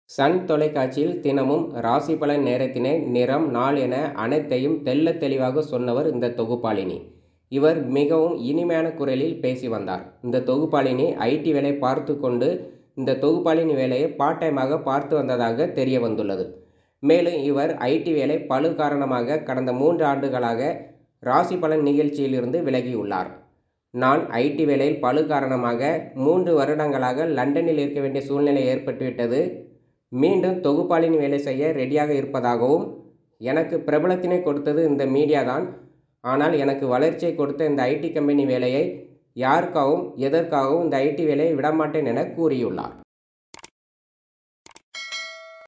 Sun தொலைக்காட்சியில் தினமும் ராசி பலன் நேரத்தினை நிறம் நாள் என அனைத்தையும் தெள்ளத் தெளிவாக சொன்னவர் இந்த தொகுப்பாளினி இவர் மிகவும் இனிமையான குரலில் பேசி வந்தார் இந்த தொகுப்பாளினி ஐடி வேலை பார்த்து கொண்டு இந்த தொகுப்பாளினி வேலையை பார்ட் டைமாக பார்த்து வந்ததாக தெரிய வந்துள்ளது மேலும் இவர் ஐடி வேலை பழு காரணமாக கடந்த மூன்று ஆண்டுகளாக ராசி பலன் நிகழ்ச்சியிலிருந்து விலகியுள்ளார் நான் ஐடி வேலையில் பழு காரணமாக மூன்று வருடங்களாக லண்டனில் இருக்க வேண்டிய சூழ்நிலை ஏற்பட்டுவிட்டது மீண்டும் தொகுப்பாளின் வேலை செய்ய ரெடியாக இருப்பதாகவும் எனக்கு பிரபலத்தினை கொடுத்தது இந்த மீடியா தான் ஆனால் எனக்கு வளர்ச்சியை கொடுத்த இந்த ஐடி கம்பெனி வேலையை யாருக்காகவும் எதற்காகவும் இந்த ஐடி வேலையை விடமாட்டேன் என கூறியுள்ளார்